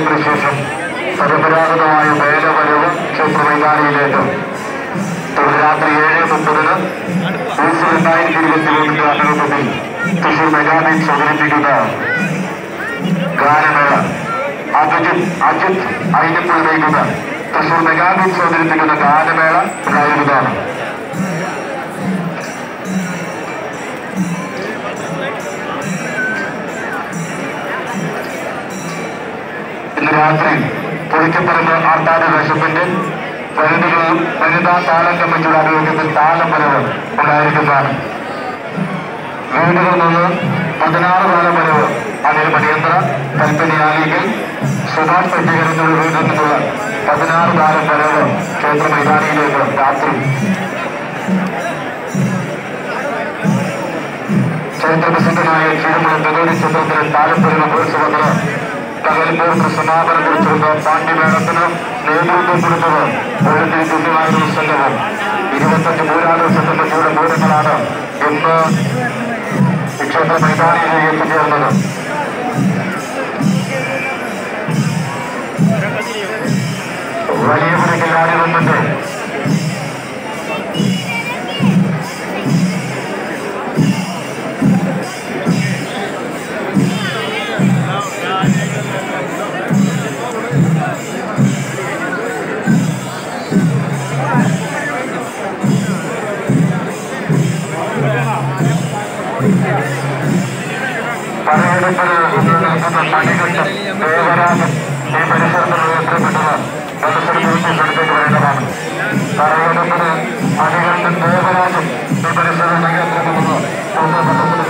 കാലങ്ങൾക്ക് ശേഷം പരമ്പരാഗതമായ വേലവരവ് ക്ഷേത്ര മൈതാനിയിലേക്ക് തുടർന്ന് രാത്രി ഏഴ് മുപ്പതിന് ദിവസം രണ്ടായിരത്തി ഇരുപത്തി മൂന്നിന്റെ ആഭിമുഖ്യത്തിൽ തൃശൂർ മെഗാബീച്ച് അവതരിപ്പിക്കുന്ന ഗാനമേള അഭിജിത് അജിത് അയിനപ്പുഴ നയിക്കുന്ന തൃശൂർ മെഗാബീച്ച് അവതരിപ്പിക്കുന്ന ഗാനമേള ഉണ്ടായിരുന്നതാണ് ഇന്ന് രാത്രി പുളിക്കപ്പറമ്പ് ആർത്താട് വേഷത്തിന്റെ വനിതകളും വനിതാ താളം കമ്മിറ്റിയുടെ ആഭിമുഖ്യത്തിൽ താളം വരവ് ഉണ്ടായിരിക്കുന്നതാണ് വീടുകളിൽ നിന്ന് പതിനാറ് താളം വരവ് അതിൽ മണിയന്ത്ര കൽപ്പനി ആലികൾ സുഭാഷ് പട്ടികരങ്ങളുടെ വീട്ടിൽ നിന്നുള്ള പതിനാറ് താരം വരവ് ക്ഷേത്ര മൈതാനിയിലേക്ക് രാത്രി ചരിത്രപ്രസിദ്ധമായ ചീരമുള്ള ബദോരി ചിത്രത്തിലെ താലപ്പൊലിമ മഹോത്സവത്തിന് പകൽപൂർണ്ണ സമാപനം കുറിച്ചുകൊണ്ട് പാണ്ഡ്യമേളത്തിന് നേതൃത്വം കൊടുത്തത് കൊല്ലത്തിൽ തുല്യമായിരുന്ന സംഘവും ഇരുപത്തഞ്ച് മൂരാലോച കമ്മിറ്റിയുടെ പൂരങ്ങളാണ് ഇന്ന് ഈ ക്ഷേത്ര മൈതാനിയിലേക്ക് എത്തിച്ചേർന്നത് വലിയ പുരക്കില്ലാതെ വന്നിട്ട് പലയിടത്തിന് നിൽക്കുന്ന മണികണ്ഠൻ ദേവരാജൻ ഈ പരിസരത്ത് ഉയർത്തപ്പെട്ടത് മത്സരത്തിൽ എടുത്തേക്ക് വരേണ്ടതാണ് പലയിടത്തിന് മണികണ്ഠൻ ദേവരാജൻ ഈ പരിസരം ഉയർത്തപ്പെടുന്നത്